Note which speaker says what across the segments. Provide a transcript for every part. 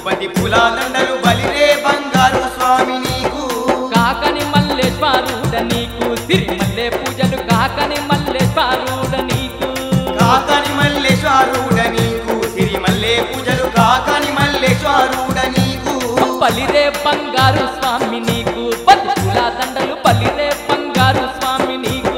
Speaker 1: పది పూలదండలు బలిరే బంగారు స్వామి నీకు
Speaker 2: కాకని మల్లేశ్వరుడ నీకు సిరిమల్లె పూజలు కాకని మల్లేశ్వరుడ నీకు
Speaker 1: కాకని మల్లేశ్వరుడ నీకు సిరిమల్లె పూజలు కాకని మల్లేశ్వరుడ నీకు
Speaker 2: బలిరే బంగారు స్వామి నీకు పది పూల దండలు బలిరే బంగారు స్వామి నీకు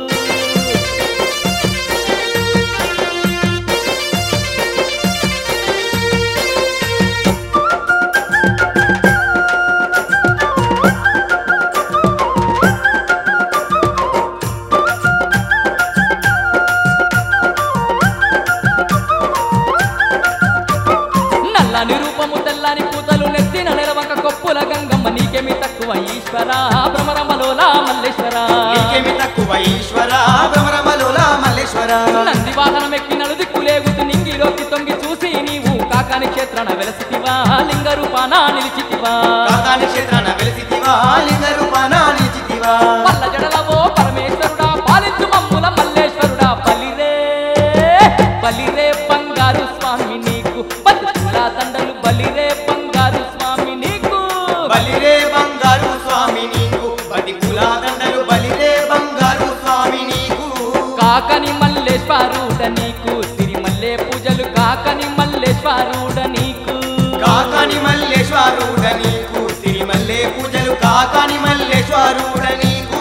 Speaker 2: నల్లని రూపము తెల్లని పూతలు నెత్తిన నెలవంక కొప్పుల గంగమ్మ నీకేమి తక్కువ ఈశ్వర భ్రమరమలోలా మల్లేశ్వర
Speaker 1: నీకేమి తక్కువ ఈశ్వర భ్రమరమలోల మల్లేశ్వర
Speaker 2: నంది వాహనం ఎక్కి నలుదిక్కులేగుతు నింగిలోకి తొంగి చూసి నీవు కాకాని క్షేత్రన వెలసితివా లింగ రూపాన నిలిచితివా
Speaker 1: కాకాని క్షేత్రాన వెలిసితివా లింగ రూపాన నిలిచితివా
Speaker 2: పల్ల జడలవో పరమేశ్వరుడా పాలించు మమ్ముల మల్లేశ్వరుడా బలిరే బలిరే బంగారు స్వామి నీకు బతుకుల దండలు బలిరే బంగారు స్వామి నీకు
Speaker 1: బలిరే బంగారు స్వామి నీకు పది పూలదండలు బలిరే బంగారు స్వామి నీకు
Speaker 2: కాకని మల్లేశ్వరుడ నీకు సిరిమల్లె పూజలు కాకని మల్లేశ్వరుడ నీకు
Speaker 1: కాకాని మల్లేశ్వరుడ నీకు సిరిమల్లె పూజలు కాకాని మల్లేశ్వరుడ నీకు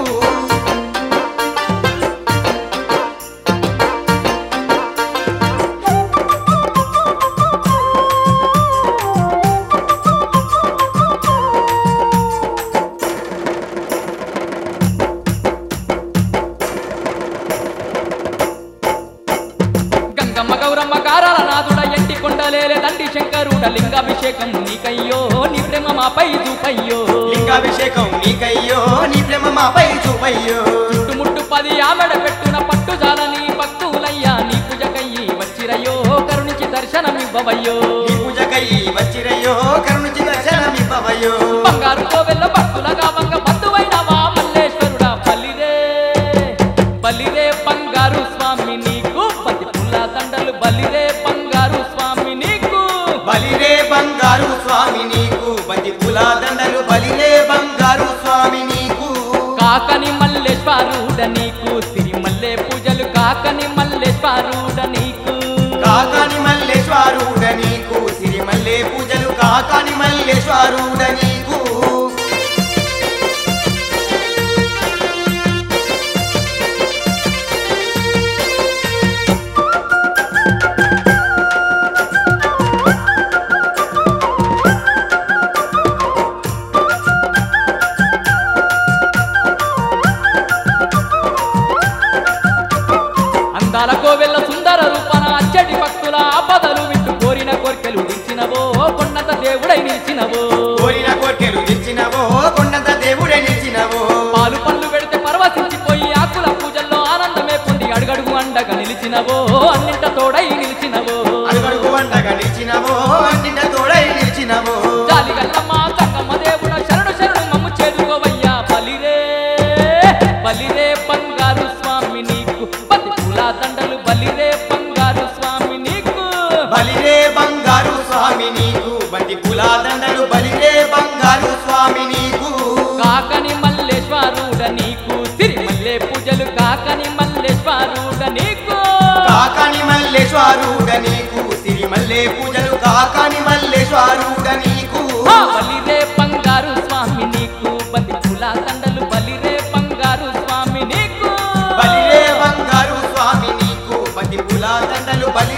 Speaker 2: గంగమ్మ గౌరమ్మ కారాల నాదుడ ఎంటి కొండలేలే దండి శంకరుడ లింగాభిషేకం నీకయ్యో నీ ప్రేమ మాపై చూపయ్యో
Speaker 1: లింగాభిషేకం నీకయ్యో నీ ప్రేమ మాపై చూపయ్యో
Speaker 2: చుట్టుముట్టు పది ఆమెడ పెట్టున పట్టు జాలని భక్తులయ్యా నీ పూజకయ్యి వచ్చిరయ్యో కరుణించి దర్శనమివ్వవయ్యో
Speaker 1: నీ పూజకై వచ్చిరయ్యో కరుణించి దర్శనమివ్వవయ్యో
Speaker 2: బంగారు కోవెల్ల భక్తులగా వంగ బంధువైనవా మల్లేశ్వరుడా బలిరే బలిరే బంగారు స్వామి నీకు పది పుల్ల దండలు బలిరే బంగారు స్వామి నీకు
Speaker 1: బలిరే బంగారు స్వామి నీకు బంది పూలదండలు బలిరే బంగారు స్వామి నీకు
Speaker 2: కాకని మల్లేశ్వరుడ నీకు సిరిమల్లె పూజలు కాకని మల్లేశ్వరుడ నీకు
Speaker 1: కాకాని మల్లేశ్వరుడ నీకు సిరిమల్లె పూజలు కాకాని మల్లేశ్వరుడ నీకు
Speaker 2: అందాల కోవెల్ల సుందర రూపన అచ్చటి భక్తుల ఆపదలు విట్టు కోరిన కోర్కెలు దించినవో కొండంత దేవుడై నిలిచినవో
Speaker 1: కోరిన కోటెలు తెచ్చినవో కొండంత దేవుడే నిలిచినవో
Speaker 2: పాలు పళ్ళు పెడితే పరవశించిపోయి ఆకుల పూజల్లో ఆనందమే పొంది అడుగడుగు అండగా నిలిచినవో అన్నింట తోడై నిలిచినవో
Speaker 1: అడుగడుగు వంటగా నిలిచినవో అన్నింట తోడై నిలిచినవో
Speaker 2: జాలిగల్లమ్మ సంగమ్మ దేవుడ శరణు శరణు మమ్ము చేరుకోవయ్యా బలిరే బలిరే బంగారు స్వామి నీకు పది పూల దండలు బలిరే బంగారు స్వామి నీకు
Speaker 1: బలిరే బంగారు స్వామి నీకు బంది పూలదండలు బలిరే బంగారు స్వామి నీకు
Speaker 2: కాకని మల్లేశ్వరుడ నీకు సిరిమల్లె పూజలు కాకని మల్లేశ్వరుడ నీకు
Speaker 1: కాకాని మల్లేశ్వరుడ నీకు సిరిమల్లె పూజలు కాకాని మల్లేశ్వరుడ నీకు
Speaker 2: ఆ బలిరే బంగారు స్వామి నీకు బంతి పూల దండలు బలిరే బంగారు స్వామి నీకు
Speaker 1: బలిరే బంగారు స్వామి నీకు బంది పూలదండలు బలి